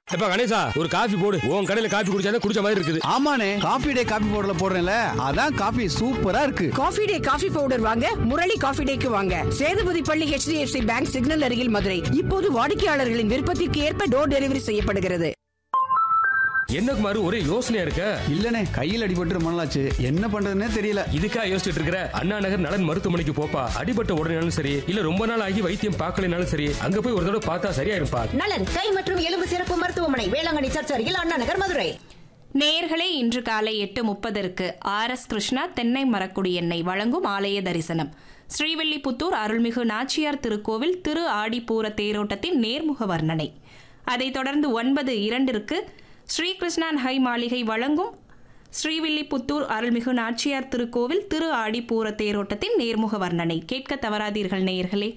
எப்ப கணேசா ஒரு காஃபி போடு உன் கடையில காஃபி குடிச்சாதான் குடிச்ச மாதிரி இருக்குது ஆமாண்ணே காபி டே காபி பவுடர்ல போடுறேன்ல அதான் காபி சூப்பரா இருக்கு காஃபி டே காஃபி பவுடர் வாங்க முரளி காஃபி டேக்கு வாங்க சேதுபதி பள்ளி HDFC பேங்க் சிக்னல் அருகில் மதுரை இப்போது வாடிக்கையாளர்களின் விருப்பத்திற்கு ஏற்ப டோர் டெலிவரி செய்யப்படுகிறது என்ன குமார் ஒரே யோசனையா இருக்க இல்லனே கையில் அடிபட்டு ரொம்ப நாளாச்சு என்ன பண்றதுன்னே தெரியல இதுக்கா யோசிச்சுட்டு இருக்கிற அண்ணா நகர் நலன் மருத்துவமனைக்கு போப்பா அடிபட்ட உடனேனாலும் சரி இல்ல ரொம்ப நாள் ஆகி வைத்தியம் பார்க்கலைனாலும் சரி அங்க போய் ஒரு தடவை பார்த்தா சரியா இருப்பா நலன் கை மற்றும் எலும்பு சிறப்பு மருத்துவமனை வேளாங்கண்ணி சர்ச் அருகில் அண்ணா நகர் மதுரை நேர்களே இன்று காலை எட்டு முப்பதற்கு ஆர் எஸ் கிருஷ்ணா தென்னை மரக்குடி எண்ணெய் வழங்கும் ஆலய தரிசனம் ஸ்ரீவில்லிபுத்தூர் அருள்மிகு நாச்சியார் திருக்கோவில் திரு ஆடிப்பூர தேரோட்டத்தின் நேர்முக வர்ணனை அதைத் தொடர்ந்து ஒன்பது இரண்டிற்கு ஸ்ரீகிருஷ்ணான் ஹை மாளிகை வழங்கும் ஸ்ரீவில்லிபுத்தூர் அருள்மிகு நாச்சியார் திருக்கோவில் திரு ஆடிப்பூர தேரோட்டத்தின் நேர்முக வர்ணனை கேட்க தவறாதீர்கள் நேயர்களே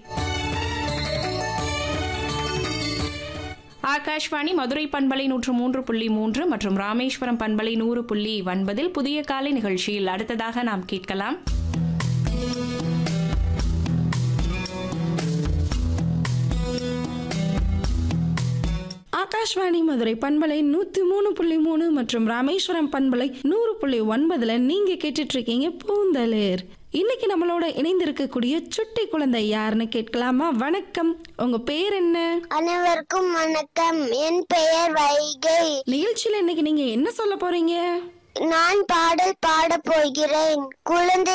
ஆகாஷ்வாணி மதுரை பண்பலை நூற்று மூன்று புள்ளி மூன்று மற்றும் ராமேஸ்வரம் பண்பலை நூறு புள்ளி ஒன்பதில் புதிய காலை நிகழ்ச்சியில் அடுத்ததாக நாம் கேட்கலாம் ஆகாஷ்வாணி மதுரை பண்பலை நூத்தி மூணு புள்ளி மூணு மற்றும் ராமேஸ்வரம் பண்பலை நூறு புள்ளி ஒன்பதுல நீங்க கேட்டுட்டு இருக்கீங்க பூந்தளிர் இன்னைக்கு நம்மளோட இணைந்திருக்கக்கூடிய சுட்டி குழந்தை யாருன்னு கேட்கலாமா வணக்கம் உங்க பேர் என்ன அனைவருக்கும் வணக்கம் என் பெயர் வைகை நிகழ்ச்சியில இன்னைக்கு நீங்க என்ன சொல்ல போறீங்க நான் பாடல் பாடப் போகிறேன் குழந்தை